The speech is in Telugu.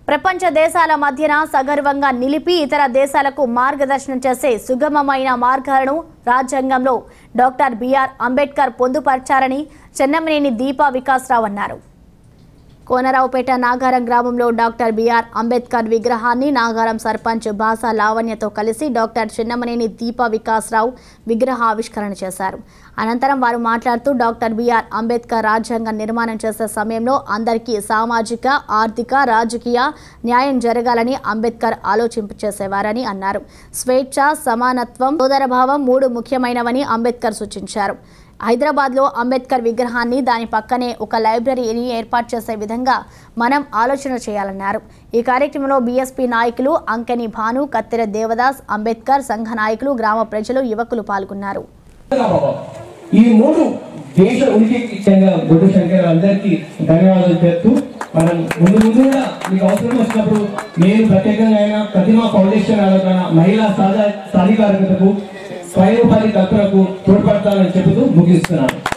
ప్రపంచ దేశాల మధ్యన సగర్వంగా నిలిపి ఇతర దేశాలకు మార్గదర్శనం చేసే సుగమమైన మార్గాలను రాజ్యాంగంలో డాక్టర్ బిఆర్ అంబేద్కర్ పొందుపరిచారని చెన్నమనేని దీపా వికాసరావు అన్నారు కోనరావుపేట నాగారం గ్రామంలో డాక్టర్ బిఆర్ అంబేద్కర్ విగ్రహాన్ని నాగారం సర్పంచ్ బాసా లావణ్యతో కలిసి డాక్టర్ చిన్నమనేని దీప వికాసరావు విగ్రహ ఆవిష్కరణ చేశారు అనంతరం వారు మాట్లాడుతూ డాక్టర్ బిఆర్ అంబేద్కర్ రాజ్యాంగం నిర్మాణం చేసే సమయంలో అందరికీ సామాజిక ఆర్థిక రాజకీయ న్యాయం జరగాలని అంబేద్కర్ ఆలోచింపు చేసేవారని అన్నారు స్వేచ్ఛ సమానత్వం సోదరభావం మూడు ముఖ్యమైనవని అంబేద్కర్ సూచించారు హైదరాబాద్లో అంబేద్కర్ విగ్రహాన్ని దాని పక్కనే ఒక లైబ్రరీని ఏర్పాటు చేసే విధంగా మనం ఆలోచన చేయాలన్నారు ఈ కార్యక్రమంలో బీఎస్పీ నాయకులు అంకెని భాను కత్తెర దేవదాస్ అంబేద్కర్ సంఘ నాయకులు గ్రామ ప్రజలు యువకులు పాల్గొన్నారు బాబా. ఈ మూడు దేశ ఉనికికి ఇచ్చిన బొడ్డు శంకర్ అందరికీ ధన్యవాదాలు చెప్తూ మనం ముందు ముందు కూడా మీకు అవసరం వచ్చినప్పుడు నేను ప్రత్యేకంగా అయినా ప్రతిమా ఫౌండేషన్ ఆలోచన మహిళా సాధా సాధికారికతకు స్వయం ఉపాధి కల్పనకు తోడ్పడతానని చెబుతూ ముగిస్తున్నాను